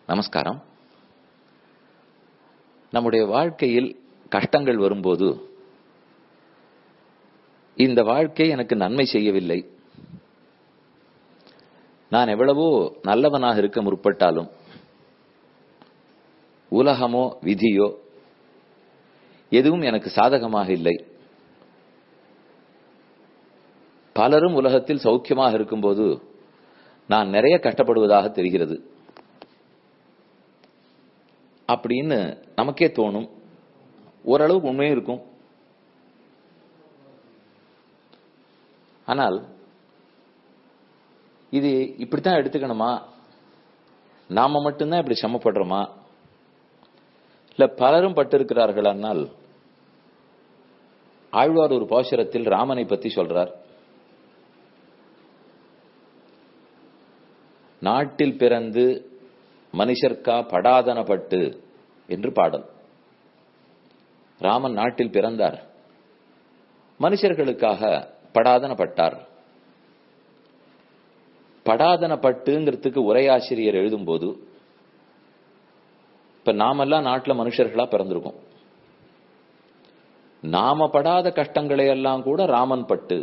நமஸ்காரம் நம்முடைய வாழ்க்கையில் கஷ்டங்கள் வரும்போது இந்த வாழ்க்கை எனக்கு நன்மை செய்யவில்லை நான் எவ்வளவோ நல்லவனாக இருக்க முற்பட்டாலும் உலகமோ விதியோ எதுவும் எனக்கு சாதகமாக இல்லை பலரும் உலகத்தில் சௌக்கியமாக இருக்கும்போது நான் நிறைய கஷ்டப்படுவதாக தெரிகிறது அப்படின்னு நமக்கே தோணும் ஓரளவுக்கு உண்மையும் இருக்கும் ஆனால் இது இப்படித்தான் எடுத்துக்கணுமா நாம மட்டும்தான் இப்படி சமப்படுறோமா இல்ல பலரும் பட்டிருக்கிறார்களானால் ஆழ்வார் ஒரு பாசுரத்தில் ராமனை பத்தி சொல்றார் நாட்டில் பிறந்து மனுஷர்க்கா படாதனப்பட்டு என்று பாடல் ராமன் நாட்டில் பிறந்தார் மனுஷர்களுக்காக படாதனப்பட்டார் படாதனப்பட்டுங்கிறதுக்கு உரையாசிரியர் எழுதும்போது இப்ப நாமெல்லாம் நாட்டுல மனுஷர்களா பிறந்திருக்கோம் நாம படாத கஷ்டங்களை எல்லாம் கூட ராமன் பட்டு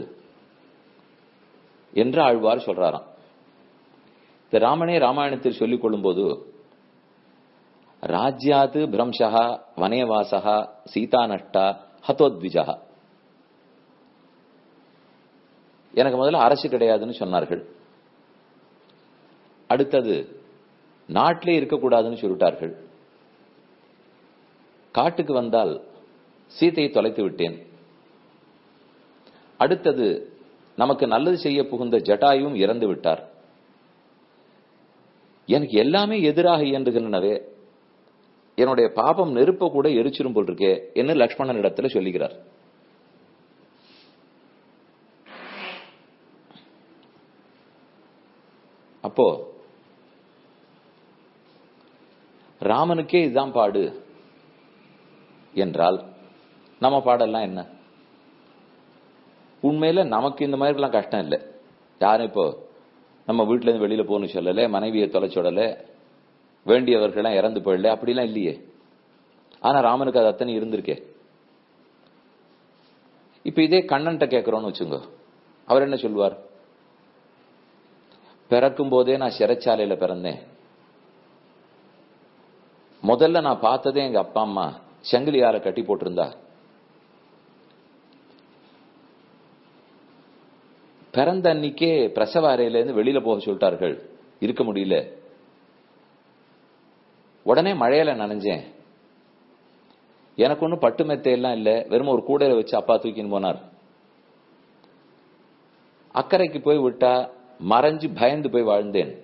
என்று ஆழ்வார் சொல்றாராம் இந்த ராமனே ராமாயணத்தில் சொல்லிக் கொள்ளும் போது ராஜ்யாது பிரம்சா வனேவாசகா சீதா நஷ்டா ஹதோத்விஜா எனக்கு முதல்ல அரசு கிடையாதுன்னு சொன்னார்கள் அடுத்தது நாட்டிலே இருக்கக்கூடாதுன்னு சொல்லிட்டார்கள் காட்டுக்கு வந்தால் சீதையை தொலைத்து விட்டேன் அடுத்தது நமக்கு நல்லது செய்ய புகுந்த ஜட்டாயும் இறந்து விட்டார் எனக்கு எல்லாமே எதிராக இயன்றுகின்றனவே என்னுடைய பாபம் நெருப்ப கூட எரிச்சிரும் போல் இருக்கே என்று லக்ஷ்மணன் இடத்துல சொல்லுகிறார் அப்போ ராமனுக்கே இதுதான் பாடு என்றால் நம்ம பாடெல்லாம் என்ன உண்மையில நமக்கு இந்த மாதிரிலாம் கஷ்டம் இல்லை யாரும் இப்போ நம்ம வீட்டுல இருந்து வெளியில போகணும் சொல்லல மனைவியை தொலைச்சொடல வேண்டியவர்கள்லாம் இறந்து போயிடல அப்படிலாம் இல்லையே ஆனா ராமனுக்கு அது அத்தனை இருந்திருக்கே இப்ப இதே கண்ணன்ட்ட கேட்கிறோம்னு வச்சுங்க அவர் என்ன சொல்வார் பிறக்கும் போதே நான் சிறைச்சாலையில பிறந்தேன் முதல்ல நான் பார்த்ததே எங்க அப்பா அம்மா செங்கிலியார கட்டி போட்டிருந்தா பிறந்த அன்னைக்கே பிரசவ அறையில இருந்து வெளியில போக சொல்லிட்டார்கள் இருக்க முடியல உடனே மழையில நனைஞ்சேன் எனக்கு ஒன்றும் பட்டு மெத்தையெல்லாம் இல்லை வெறும் ஒரு கூடையில வச்சு அப்பா தூக்கின்னு போனார் அக்கறைக்கு போய் விட்டா மறைஞ்சு பயந்து போய் வாழ்ந்தேன்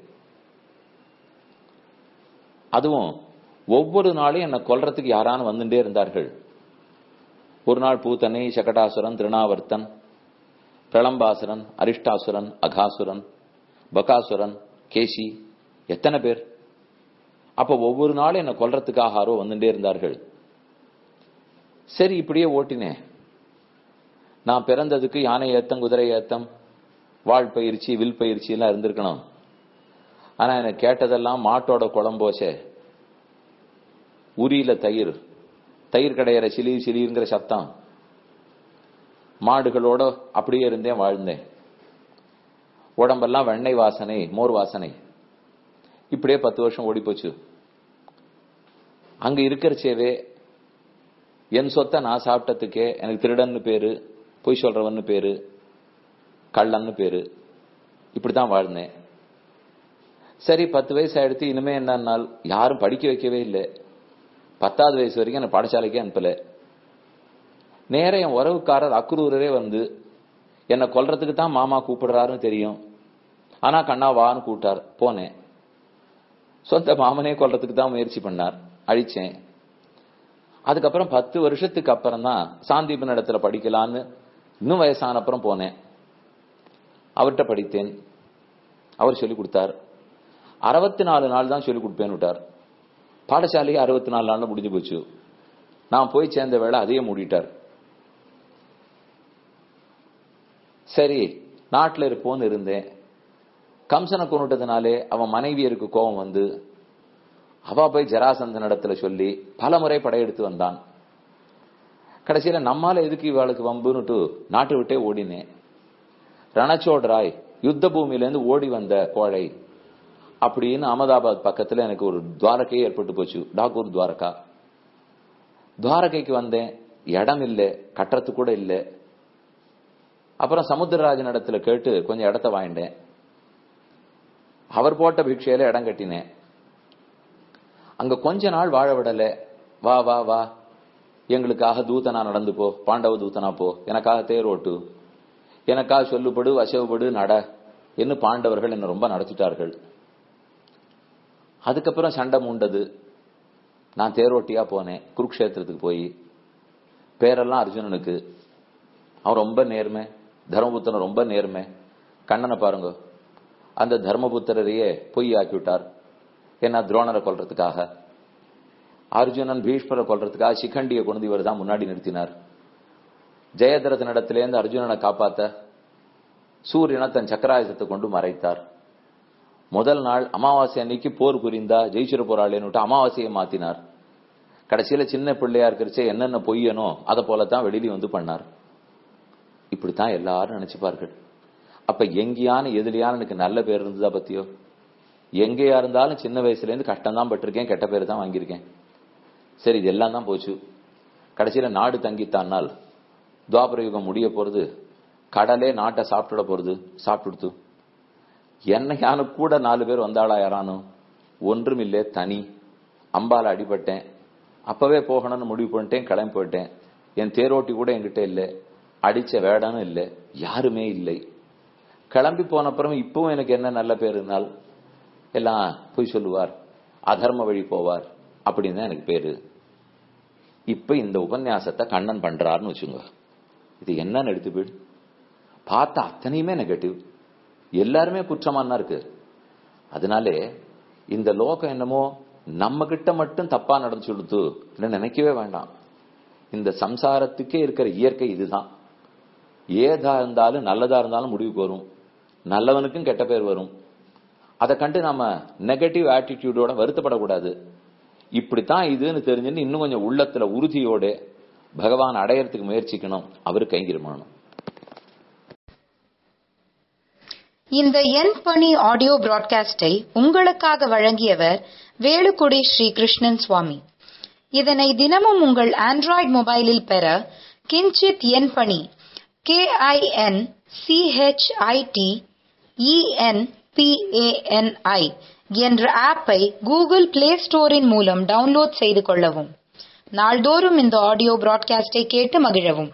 அதுவும் ஒவ்வொரு நாளும் என்னை கொல்றதுக்கு யாரானு வந்துட்டே இருந்தார்கள் ஒரு நாள் பூத்தனை சகடாசுரன் திருநாவர்த்தன் பிரளம்பாசுரன் அரிஷ்டாசுரன் அகாசுரன் பகாசுரன் கேசி எத்தனை பேர் அப்ப ஒவ்வொரு நாளும் என்னை கொல்றதுக்காக ஆரோ வந்துட்டே இருந்தார்கள் சரி இப்படியே ஓட்டினேன் நான் பிறந்ததுக்கு யானை ஏத்தம் குதிரை ஏத்தம் வாழ் பயிற்சி வில் பயிற்சி எல்லாம் இருந்திருக்கணும் ஆனா எனக்கு கேட்டதெல்லாம் மாட்டோட குழம்போசே உரியில தயிர் தயிர் கடையிற சிலி சிலிங்கிற சத்தம் மாடுகளோட அப்படியே இருந்தேன் வாழ்ந்தேன் உடம்பெல்லாம் வெண்ணெய் வாசனை மோர் வாசனை இப்படியே பத்து வருஷம் ஓடி போச்சு அங்க இருக்கிறச்சேவே என் சொத்தை நான் சாப்பிட்டதுக்கே எனக்கு திருடன்னு பேரு பொய் சொல்றவன்னு பேரு கள்ளன்னு பேரு இப்படித்தான் வாழ்ந்தேன் சரி பத்து வயசு ஆயிடுத்து இனிமே என்னன்னால் யாரும் படிக்க வைக்கவே இல்லை பத்தாவது வயசு வரைக்கும் என்ன பாடசாலைக்கே அனுப்பல நேர என் உறவுக்காரர் அக்ரூரரே வந்து என்னை கொல்றதுக்கு தான் மாமா கூப்பிடுறாருன்னு தெரியும் ஆனா கண்ணா வான்னு கூப்பிட்டார் போனேன் சொந்த மாமனே கொல்றதுக்கு தான் முயற்சி பண்ணார் அழிச்சேன் அதுக்கப்புறம் பத்து வருஷத்துக்கு அப்புறம் தான் சாந்தீபன் இடத்துல படிக்கலான்னு இன்னும் வயசான அப்புறம் போனேன் அவர்கிட்ட படித்தேன் அவர் சொல்லி கொடுத்தார் அறுபத்தி நாலு நாள் தான் சொல்லி கொடுப்பேன்னு விட்டார் பாடசாலையே அறுபத்தி நாலு நாள்ல முடிஞ்சு போச்சு நான் போய் சேர்ந்த வேலை அதையே மூடிட்டார் சரி நாட்டில் இருப்போன்னு இருந்தேன் கம்சனை கொண்டுட்டதுனாலே அவன் மனைவியருக்கு கோபம் வந்து அவ போய் ஜராசந்தன் இடத்துல சொல்லி பல முறை படையெடுத்து வந்தான் கடைசியில நம்மால எதுக்கு இவாளுக்கு வம்புன்னுட்டு நாட்டு விட்டே ஓடினேன் ரணச்சோடராய் யுத்த பூமியில இருந்து ஓடி வந்த கோழை அப்படின்னு அகமதாபாத் பக்கத்துல எனக்கு ஒரு துவாரகையே ஏற்பட்டு போச்சு டாகூர் துவாரகா துவாரகைக்கு வந்தேன் இடம் இல்லை கட்டுறது கூட இல்லை அப்புறம் சமுத்திரராஜன் இடத்துல கேட்டு கொஞ்சம் இடத்த வாங்கிட்டேன் அவர் போட்ட பிக்ஷையில இடம் கட்டினேன் அங்க கொஞ்ச நாள் வாழ விடல வா வா வா எங்களுக்காக தூதனா நடந்து போ பாண்டவ தூதனா போ எனக்காக தேர் ஓட்டு எனக்காக சொல்லுபடு வசவுபடு நட என்று பாண்டவர்கள் என்ன ரொம்ப நடத்திட்டார்கள் அதுக்கப்புறம் சண்டை மூண்டது நான் தேரோட்டியா போனேன் குருக்ஷேத்திரத்துக்கு போய் பேரெல்லாம் அர்ஜுனனுக்கு அவன் ரொம்ப நேர்மை தர்மபுத்திரன் ரொம்ப நேர்மை கண்ணனை பாருங்க அந்த தர்மபுத்திரரையே பொய் ஆக்கி விட்டார் என்ன துரோணரை கொல்றதுக்காக அர்ஜுனன் பீஷ்மரை கொல்றதுக்காக சிகண்டியை கொண்டு இவர் தான் முன்னாடி நிறுத்தினார் ஜெயதரதன் இடத்திலேருந்து அர்ஜுனனை காப்பாத்த சூரியனை தன் சக்கராயுதத்தை கொண்டு மறைத்தார் முதல் நாள் அமாவாசை அன்னைக்கு போர் புரிந்தா ஜெயிச்சிட போறாளேன்னு அமாவாசையை மாத்தினார் கடைசியில சின்ன பிள்ளையா இருக்கிறச்சே என்னென்ன பொய்யனோ அதை போலத்தான் வெளியில வந்து பண்ணார் இப்படித்தான் எல்லாரும் நினைச்சுப்பார்கள் அப்ப எங்கேயான எதிரியான எனக்கு நல்ல பேர் இருந்ததா பத்தியோ எங்கேயா இருந்தாலும் சின்ன வயசுல இருந்து கஷ்டம் தான் பட்டிருக்கேன் கெட்ட பேர் தான் வாங்கியிருக்கேன் சரி இது எல்லாம் தான் போச்சு கடைசியில நாடு தங்கித்தானால் துவாபர யுகம் முடிய போறது கடலே நாட்டை சாப்பிட்டுட போறது சாப்பிட்டுடுத்து என்னையான கூட நாலு பேர் வந்தாளா யாரானோ ஒன்றுமில்லே தனி அம்பால அடிபட்டேன் அப்பவே போகணும்னு முடிவு பண்ணிட்டேன் கிளம்பி போயிட்டேன் என் தேரோட்டி கூட என்கிட்ட இல்லை அடிச்ச வேடனும் இல்லை யாருமே இல்லை கிளம்பி போன அப்புறம் இப்பவும் எனக்கு என்ன நல்ல பேர் இருந்தால் எல்லாம் பொய் சொல்லுவார் அதர்ம வழி போவார் அப்படின்னு தான் எனக்கு பேரு இப்ப இந்த உபன்யாசத்தை கண்ணன் பண்றாருன்னு வச்சுங்க இது என்னன்னு எடுத்து போயிடு பார்த்தா அத்தனையுமே நெகட்டிவ் எல்லாருமே குற்றமானா இருக்கு அதனாலே இந்த லோகம் என்னமோ நம்ம கிட்ட மட்டும் தப்பா நடந்து கொடுத்து நினைக்கவே வேண்டாம் இந்த சம்சாரத்துக்கே இருக்கிற இயற்கை இதுதான் ஏதா இருந்தாலும் நல்லதா இருந்தாலும் முடிவுக்கு வரும் நல்லவனுக்கும் கெட்ட பேர் வரும் அதை கண்டு நாம நெகட்டிவ் ஆட்டிடியூடோட வருத்தப்படக்கூடாது இப்படித்தான் இதுன்னு தெரிஞ்சுன்னு இன்னும் கொஞ்சம் உள்ளத்துல உறுதியோட பகவான் அடையறதுக்கு முயற்சிக்கணும் அவரு கைங்கிருமானும் இந்த என் பணி ஆடியோ பிராட்காஸ்டை உங்களுக்காக வழங்கியவர் வேலுக்குடி ஸ்ரீ கிருஷ்ணன் சுவாமி இதனை தினமும் உங்கள் ஆண்ட்ராய்டு மொபைலில் பெற கிஞ்சித் என் பணி கே ஐ என் சிஹெச்ஐடி இஎன்பிஏஎன்ஐ என்ற ஆப்பை கூகுள் பிளே ஸ்டோரின் மூலம் டவுன்லோட் செய்து கொள்ளவும் நாள்தோறும் இந்த ஆடியோ பிராட்காஸ்டை கேட்டு மகிழவும்